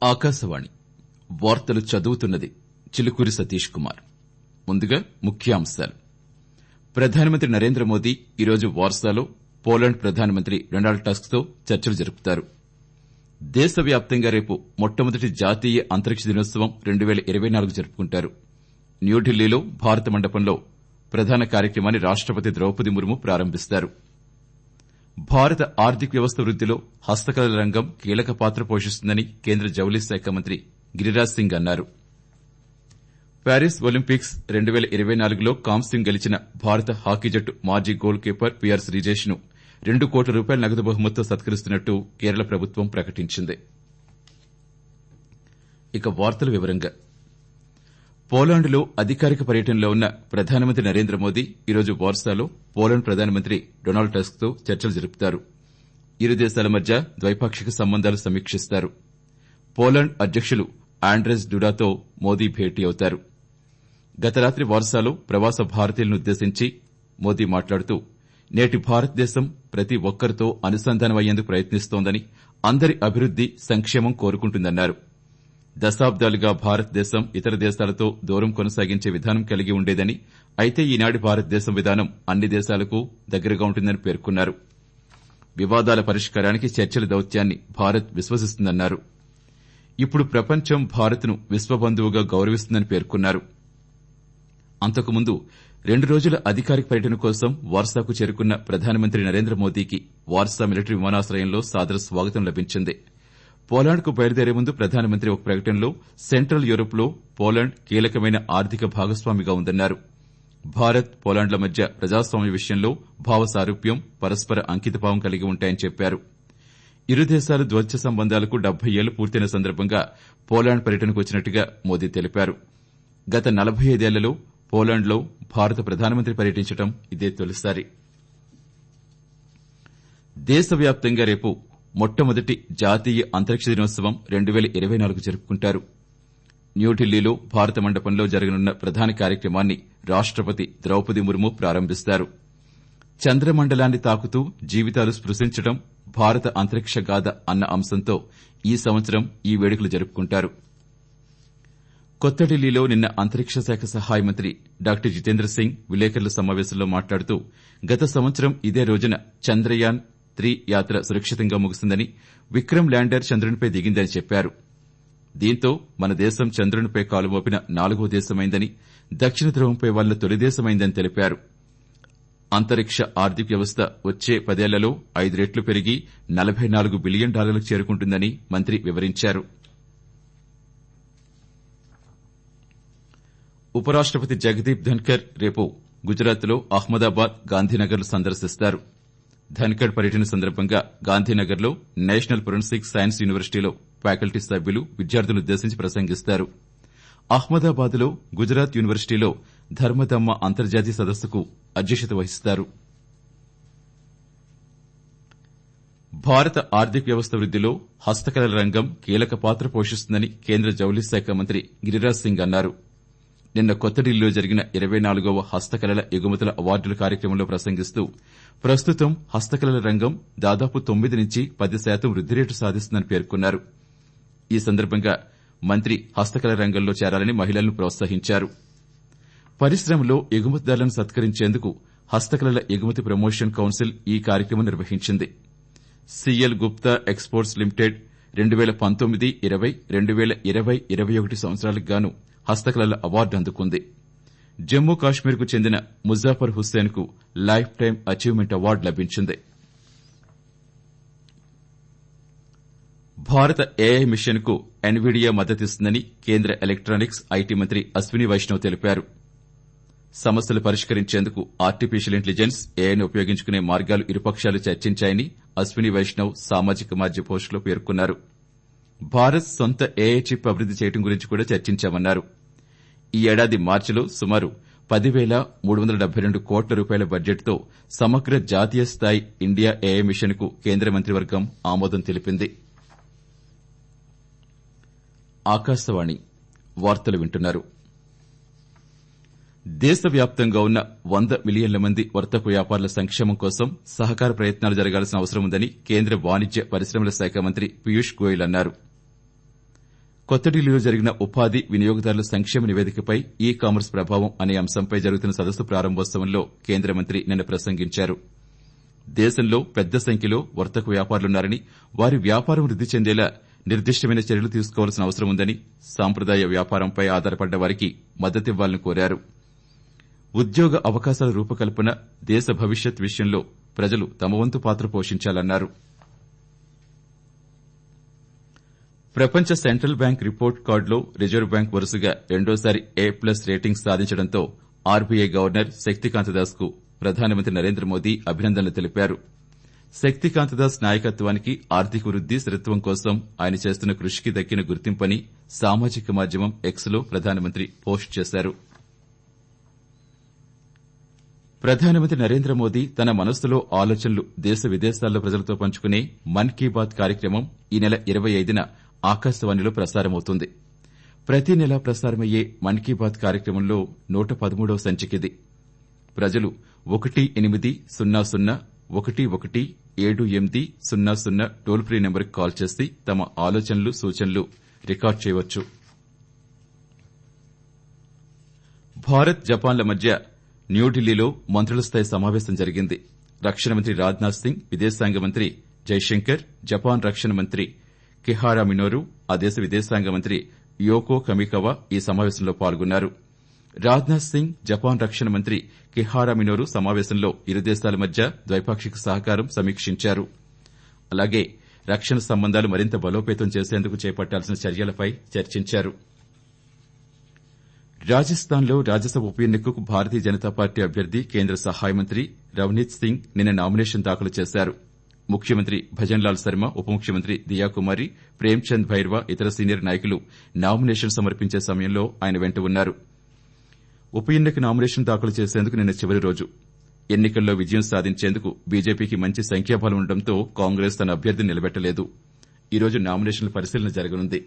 ఆకాశవాణి వార్తలు చదువుతున్నది చిలుకూరి సతీష్ కుమార్ ముందుగా ముఖ్యాంశాలు ప్రధానమంత్రి నరేంద్ర మోదీ ఈరోజు వార్సాలో పోలాండ్ ప్రధానమంత్రి డొనాల్డ్ టస్క్ తో చర్చలు జరుపుతారు దేశవ్యాప్తంగా రేపు మొట్టమొదటి జాతీయ అంతరిక్ష దినోత్సవం రెండు పేల ఇరవై నాలుగు జరుపుకుంటారు న్యూఢిల్లీలో భారత మండపంలో ప్రధాన కార్యక్రమాన్ని రాష్టపతి ద్రౌపది ముర్ము ప్రారంభిస్తారు భారత ఆర్థిక వ్యవస్థ వృద్దిలో హస్తకళల రంగం కీలక పాత్ర పోషిస్తుందని కేంద్ర జౌళి శాఖ మంత్రి గిరిరాజ్ సింగ్ అన్నారు ప్యారిస్ ఒలింపిక్స్ రెండు పేల ఇరవై నాలుగులో కాంస్యం గెలిచిన భారత హాకీ జట్టు మాజీ గోల్ కీపర్ పిఆర్ శ్రీజేష్ ను రెండు కోట్ల రూపాయల నగదు బహుమతితో సత్కరిస్తున్నట్టు కేరళ ప్రభుత్వం ప్రకటించింది ఇక వార్తల వివరంగా పోలాండ్లో అధికారిక పర్యటనలో ఉన్న ప్రధానమంత్రి నరేంద్ర మోదీ ఈరోజు వార్సాలో పోలాండ్ ప్రధానమంత్రి డొనాల్డ్ టస్క్ తో చర్చలు జరుపుతారు ఇరు దేశాల మధ్య ద్వైపాక్షిక సంబంధాలు సమీక్షిస్తారు పోలాండ్ అధ్యకులు ఆండ్రెస్ డుడాతో మోదీ భేటీ అవుతారు గత రాత్రి వార్సాలో ప్రవాస భారతీయులను ఉద్దేశించి మోదీ మాట్లాడుతూ నేటి భారతదేశం ప్రతి ఒక్కరితో అనుసంధానమయ్యేందుకు ప్రయత్నిస్తోందని అందరి అభివృద్ది సంక్షేమం కోరుకుంటుందన్నారు దశాబ్దాలుగా భారతదేశం ఇతర దేశాలతో దూరం కొనసాగించే విధానం కలిగి ఉండేదని అయితే ఈనాటి భారతదేశం విధానం అన్ని దేశాలకు దగ్గరగా ఉంటుందని పేర్కొన్నారు వివాదాల పరిష్కారానికి చర్చల దౌత్యాన్ని భారత్ విశ్వసిస్తుందన్నారు ఇప్పుడు ప్రపంచం భారత్ను విశ్వబంధువుగా గౌరవిస్తుందని పేర్కొన్నారు అంతకుముందు రెండు రోజుల అధికారిక పర్యటన కోసం వార్సాకు చేరుకున్న ప్రధానమంత్రి నరేంద్ర మోదీకి వార్సా మిలిటరీ విమానాశ్రయంలో సాదర స్వాగతం లభించింది పోలాండ్కు బయలుదేరే ముందు ప్రధానమంత్రి ఒక ప్రకటనలో సెంట్రల్ యూరోప్లో పోలాండ్ కీలకమైన ఆర్థిక భాగస్వామిగా ఉందన్నారు భారత్ పోలాండ్ల మధ్య ప్రజాస్వామ్య విషయంలో భావ సారూప్యం పరస్పర అంకితభావం కలిగి ఉంటాయని చెప్పారు ఇరు దేశాల ద్వైత సంబంధాలకు డెబ్బై ఏళ్లు పూర్తయిన సందర్భంగా పోలాండ్ పర్యటనకు వచ్చినట్టుగా మోదీ తెలిపారు గత నలభై ఐదేళ్లలో పోలాండ్లో భారత ప్రధానమంత్రి పర్యటించడం ఇదే తొలిసారి దేశవ్యాప్తంగా రేపు మొట్టమొదటి జాతీయ అంతరిక్ష దినోత్సవం రెండు పేల ఇరవై నాలుగు జరుపుకుంటారు న్యూఢిల్లీలో భారత మండపంలో జరగనున్న ప్రధాన కార్యక్రమాన్ని రాష్టపతి ద్రౌపది ముర్ము ప్రారంభిస్తారు చంద్రమండలాన్ని తాకుతూ జీవితాలు స్పృశించడం భారత అంతరిక్ష గాథ అన్న అంశంతో ఈ సంవత్సరం ఈ వేడుకలు జరుపుకుంటారు కొత్త ఢిల్లీలో నిన్న అంతరిక్ష శాఖ సహాయ మంత్రి డాక్టర్ జితేంద్ర సింగ్ విలేకరుల సమావేశంలో మాట్లాడుతూ గత సంవత్సరం ఇదే రోజున చంద్రయాన్ త్రీ యాత్ర సురక్షితంగా ముగిసిందని విక్రమ్ ల్యాండర్ చంద్రునిపై దిగిందని చెప్పారు దీంతో మన దేశం చంద్రునిపై కాలు మోపిన నాలుగో దేశమైందని దక్షిణ ధ్రువంపై వాలిన తొలి దేశమైందని తెలిపారు అంతరిక్ష ఆర్థిక వ్యవస్థ వచ్చే పదేళ్లలో ఐదు రెట్లు పెరిగి నలభై నాలుగు బిలియన్ డాలర్లకు చేరుకుంటుందని మంత్రి వివరించారు ఉపరాష్టపతి జగదీప్ ధన్కర్ రేపు గుజరాత్లో అహ్మదాబాద్ గాంధీనగర్లు సందర్శిస్తారు ధన్కర్ పర్యటన సందర్భంగా గాంధీనగర్లో నేషనల్ ఫోరెన్సిక్ సైన్స్ యూనివర్సిటీలో ఫ్యాకల్టీ సభ్యులు విద్యార్థులనుద్దేశించి ప్రసంగిస్తారు అహ్మదాబాద్లో గుజరాత్ యూనివర్సిటీలో ధర్మదమ్మ అంతర్జాతీయ సదస్సుకు అధ్యక్షత వహిస్తారు భారత ఆర్థిక వ్యవస్థ వృద్దిలో హస్తకళల రంగం కీలక పాత్ర పోషిస్తుందని కేంద్ర జౌళి శాఖ మంత్రి గిరిరాజ్ సింగ్ అన్నారు నిన్న కొత్త ఢిల్లీలో జరిగిన ఇరవై నాలుగవ హస్తకళల ఎగుమతుల అవార్డుల కార్యక్రమంలో ప్రసంగిస్తూ ప్రస్తుతం హస్తకళల రంగం దాదాపు తొమ్మిది నుంచి పది శాతం వృద్ది రేటు సాధిస్తుందని పేర్కొన్నారు ఈ సందర్భంగా మంత్రి హస్తకళ రంగంలో చేరాలని మహిళలను ప్రోత్సహించారు పరిశ్రమలో ఎగుమతిదారులను సత్కరించేందుకు హస్తకళల ఎగుమతి ప్రమోషన్ కౌన్సిల్ ఈ కార్యక్రమం నిర్వహించింది సీఎల్ గుప్తా ఎక్స్పోర్ట్స్ లిమిటెడ్ రెండు పేల పంతొమ్మిది ఇరవై రెండు పేల ఇరవై ఇరవై ఒకటి సంవత్సరాలకు గాను హస్తకళల అవార్డు అందుకుంది జమ్మూ కాశ్మీర్కు చెందిన ముజాఫర్ హుస్సేన్ కు లైఫ్ టైం అచీవ్మెంట్ అవార్డు లభించింది భారత ఏఐ మిషన్ కు ఎన్విడియా మద్దతిస్తుందని కేంద్ర ఎలక్టానిక్స్ ఐటీ మంత్రి అశ్విని వైష్ణవ్ తెలిపారు సమస్యలు పరిష్కరించేందుకు ఆర్టిఫిషియల్ ఇంటెలిజెన్స్ ఏఐని ఉపయోగించుకునే మార్గాలు ఇరుపక్షాలు చర్చించాయని అశ్విని వైష్ణవ్ సామాజిక మాధ్యమ పోస్టులో పేర్కొన్నారు భారత్ సొంత ఏఐ చిప్ అభివృద్ది చేయడం గురించి కూడా చర్చించామన్నారు ఈ ఏడాది మార్చిలో సుమారు పదివేల మూడు వందల డెబ్బై రెండు కోట్ల రూపాయల బడ్జెట్తో సమగ్ర జాతీయ స్థాయి ఇండియా ఏఐ మిషన్ కు కేంద్ర మంత్రివర్గం ఆమోదం తెలిపింది ఆకాశవాణి వార్తలు వింటున్నారు దేశవ్యాప్తంగా ఉన్న వంద మిలియన్ల మంది వర్తక వ్యాపారుల సంక్షేమం కోసం సహకార ప్రయత్నాలు జరగాల్సిన అవసరం ఉందని కేంద్ర వాణిజ్య పరిశ్రమల శాఖ మంత్రి పీయూష్ గోయల్ అన్నారు కొత్త ఢిల్లీలో జరిగిన ఉపాధి వినియోగదారుల సంక్షేమ నివేదికపై ఈ కామర్స్ ప్రభావం అనే అంశంపై జరుగుతున్న సదస్సు ప్రారంభోత్సవంలో కేంద్ర మంత్రి నిన్న ప్రసంగించారు దేశంలో పెద్ద సంఖ్యలో వర్తక వ్యాపారులున్నారని వారి వ్యాపారం వృద్ది చెందేలా నిర్దిష్టమైన చర్యలు తీసుకోవాల్సిన అవసరం ఉందని సాంప్రదాయ వ్యాపారంపై ఆధారపడ్డ వారికి మద్దతివ్వాలని కోరారు ఉద్యోగ అవకాశాల రూపకల్పన దేశ భవిష్యత్ విషయంలో ప్రజలు తమ వంతు పాత్ర పోషించాలన్నారు ప్రపంచ సెంట్రల్ బ్యాంక్ రిపోర్ట్ కార్డులో రిజర్వ్ బ్యాంక్ వరుసగా రెండోసారి ఏ ప్లస్ రేటింగ్ సాధించడంతో ఆర్బీఐ గవర్నర్ శక్తికాంత దాస్ కు ప్రధానమంత్రి నరేంద్ర మోదీ అభినందనలు తెలిపారు శక్తికాంత దాస్ నాయకత్వానికి ఆర్థిక వృద్ది స్థిరత్వం కోసం ఆయన చేస్తున్న కృషికి దక్కిన గుర్తింపని సామాజిక మాధ్యమం ఎక్స్ లో ప్రధానమంత్రి పోస్ట్ చేశారు ప్రధానమంత్రి నరేంద్ర మోదీ తన మనస్సులో ఆలోచనలు దేశ విదేశాల్లో ప్రజలతో పంచుకునే మన్ కీ బాత్ కార్యక్రమం ఈ నెల ఇరవై ఐదున ఆకాశవాణిలో ప్రసారమవుతుంది ప్రతి నెలా ప్రసారమయ్యే మన్ కీ బాత్ కార్యక్రమంలో నూట పదమూడవ సంచికిది ప్రజలు ఒకటి ఎనిమిది సున్నా సున్నా ఒకటి ఒకటి ఏడు ఎనిమిది సున్నా సున్నా టోల్ ఫ్రీ నెంబర్కు కాల్ చేసి తమ ఆలోచనలు సూచనలు రికార్డు చేయవచ్చు భారత్ జపాన్ల మధ్య న్యూఢిల్లీలో మంత్రుల స్థాయి సమావేశం జరిగింది రక్షణ మంత్రి రాజ్నాథ్ సింగ్ విదేశాంగ మంత్రి జైశంకర్ జపాన్ రక్షణ మంత్రి కిహారా మినోరు ఆ దేశ విదేశాంగ మంత్రి యోకో కమికవా ఈ సమావేశంలో పాల్గొన్నారు రాజ్నాథ్ సింగ్ జపాన్ రక్షణ మంత్రి కిహారా మినోరు సమావేశంలో ఇరు దేశాల మధ్య ద్వైపాక్షిక సహకారం సమీక్షించారు అలాగే రక్షణ సంబంధాలు మరింత బలోపేతం చేసేందుకు చేపట్టాల్సిన చర్యలపై చర్చించారు రాజస్థాన్లో రాజ్యసభ ఉప ఎన్నికకు భారతీయ జనతా పార్టీ అభ్యర్థి కేంద్ర సహాయ మంత్రి రవనీత్ సింగ్ నిన్న నామినేషన్ దాఖలు చేశారు ముఖ్యమంత్రి భజన్లాల్ శర్మ ఉప ముఖ్యమంత్రి దియాకుమారి ప్రేమ్చంద్ భైర్వా ఇతర సీనియర్ నాయకులు నామినేషన్ సమర్పించే సమయంలో ఆయన వెంట ఉన్నారు ఉప ఎన్నిక నామినేషన్ దాఖలు చేసేందుకు నిన్న చివరి రోజు ఎన్నికల్లో విజయం సాధించేందుకు బీజేపీకి మంచి సంఖ్యాబలం ఉండడంతో కాంగ్రెస్ తన అభ్యర్థిని నిలబెట్టలేదు ఈ రోజు నామినేషన్ల పరిశీలన జరగనుంది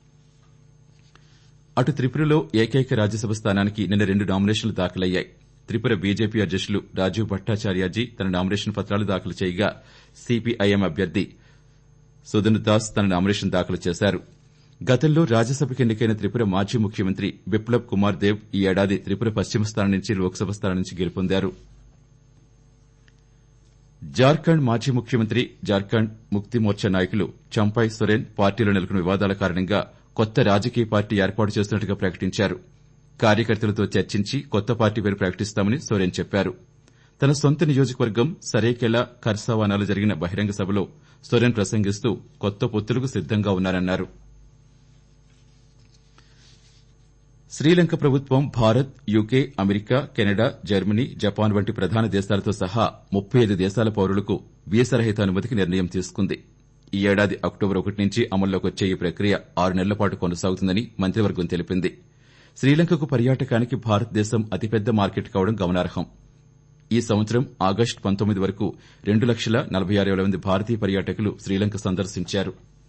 అటు త్రిపురలో ఏకైక రాజ్యసభ స్థానానికి నిన్న రెండు నామినేషన్లు దాఖలయ్యాయి త్రిపుర బీజేపీ అధ్యకులు రాజీవ్ భట్టాచార్యాజీ తన నామినేషన్ పత్రాలు దాఖలు చేయగా సీపీఐఎం అభ్యర్థి సుధను దాస్ తన నామినేషన్ దాఖలు చేశారు గతంలో రాజ్యసభకు ఎన్నికైన త్రిపుర మాజీ ముఖ్యమంత్రి బిప్లబ్ కుమార్ దేవ్ ఈ ఏడాది త్రిపుర పశ్చిమ స్థానం నుంచి లోక్సభ స్థానం నుంచి గెలుపొందారు జార్ఖండ్ మాజీ ముఖ్యమంత్రి జార్ఖండ్ ముక్తి మోర్చా నాయకులు చంపాయ్ సొరెన్ పార్టీలో నెలకొన్న వివాదాల కారణంగా కొత్త రాజకీయ పార్టీ ఏర్పాటు చేస్తున్నట్టుగా ప్రకటించారు కార్యకర్తలతో చర్చించి కొత్త పార్టీ పేరు ప్రకటిస్తామని సోరెన్ చెప్పారు తన సొంత నియోజకవర్గం సరేకెలా ఖర్సావానాలో జరిగిన బహిరంగ సభలో సోరెన్ ప్రసంగిస్తూ కొత్త పొత్తులకు సిద్దంగా ఉన్నారన్నారు శ్రీలంక ప్రభుత్వం Bharat UK America Canada Germany Japan వంటి ప్రధాన దేశాలతో సహా ముప్పై ఐదు దేశాల పౌరులకు వీసా రహిత అనుమతికి నిర్ణయం తీసుకుంది ఈ ఏడాది అక్టోబర్ ఒకటి నుంచి అమల్లోకి వచ్చే ఈ ప్రక్రియ ఆరు నెలల పాటు కొనసాగుతుందని మంత్రివర్గం తెలిపింది శ్రీలంకకు పర్యాటకానికి భారతదేశం అతిపెద్ద మార్కెట్ కావడం గమనార్హం ఈ సంవత్సరం ఆగస్టు పంతొమ్మిది వరకు రెండు లక్షల నలభై ఆరు వేల మంది భారతీయ పర్యాటకులు శ్రీలంక సందర్శించారు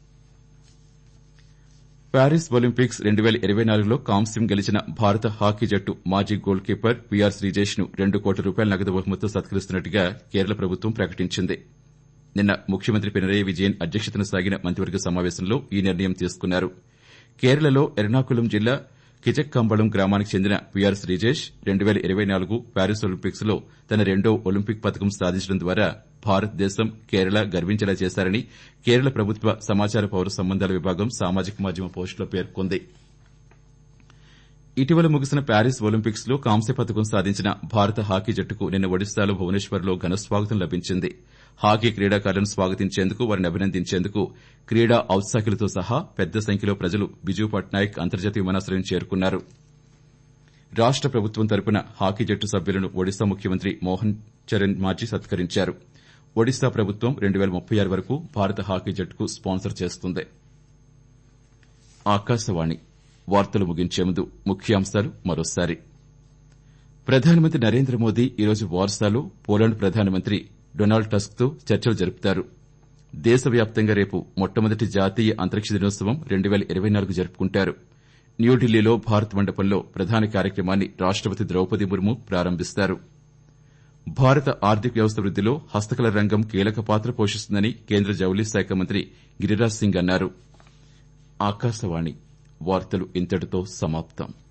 ప్యారిస్ ఒలింపిక్స్ రెండు పేల ఇరవై నాలుగులో కాంస్యం గెలిచిన భారత హాకీ జట్టు మాజీ గోల్ కీపర్ వీఆర్ శ్రీజేష్ ను రెండు కోట్ల రూపాయల నగదు బహుమతితో సత్కరిస్తున్నట్టుగా కేరళ ప్రభుత్వం ప్రకటించింది నిన్న ముఖ్యమంత్రి పినరయి విజయన్ అధ్యక్షతన సాగిన మంత్రివర్గ సమావేశంలో ఈ నిర్ణయం తీసుకున్నారు కేరళలో ఎర్నాకులం జిల్లా కిజక్కంబళం గ్రామానికి చెందిన వీఆర్ శ్రీజేష్ రెండు పేల ఇరవై నాలుగు ప్యారిస్ ఒలింపిక్స్ లో తన రెండో ఒలింపిక్ పతకం సాధించడం ద్వారా భారతదేశం కేరళ గర్వించేలా చేశారని కేరళ ప్రభుత్వ సమాచార పౌర సంబంధాల విభాగం సామాజిక మాధ్యమ పోస్టులో పేర్కొంది ఇటీవల ముగిసిన ప్యారిస్ ఒలింపిక్స్ లో కాంస్య పతకం సాధించిన భారత హాకీ జట్టుకు నిన్న ఒడిశాలో భువనేశ్వర్లో ఘన స్వాగతం లభించింది హాకీ క్రీడాకారులను స్వాగతించేందుకు వారిని అభినందించేందుకు క్రీడా ఔత్సాహికులతో సహా పెద్ద సంఖ్యలో ప్రజలు బిజు పట్నాయక్ అంతర్జాతీయ విమానాశ్రయం చేరుకున్నారు రాష్ట ప్రభుత్వం తరపున హాకీ జట్టు సభ్యులను ఒడిశా ముఖ్యమంత్రి మోహన్ చరణ్ మాజీ సత్కరించారు ఒడిశా ప్రభుత్వం రెండు పేల ముప్పై ఆరు వరకు భారత హాకీ జట్టుకు స్పాన్సర్ చేస్తుంది ఆకాశవాణి వార్తలు ముగించే ముందు ముఖ్యాంశాలు మరోసారి ప్రధానమంత్రి నరేంద్ర మోదీ ఈరోజు వార్సాలో పోలాండ్ ప్రధానమంత్రి డొనాల్డ్ టస్క్ తో చర్చలు జరుపుతారు దేశవ్యాప్తంగా రేపు మొట్టమొదటి జాతీయ అంతరిక్ష దినోత్సవం రెండు పేల ఇరవై నాలుగు జరుపుకుంటారు న్యూఢిల్లీలో భారత్ మండపంలో ప్రధాన కార్యక్రమాన్ని రాష్టపతి ద్రౌపది ముర్ము ప్రారంభిస్తారు భారత ఆర్థిక వ్యవస్థ వృద్దిలో హస్తకళ రంగం కీలక పాత్ర పోషిస్తుందని కేంద్ర జౌళి శాఖ మంత్రి గిరిరాజ్ సింగ్ అన్నారు ఆకాశవాణి వార్తలు ఇంతటితో సమాప్తం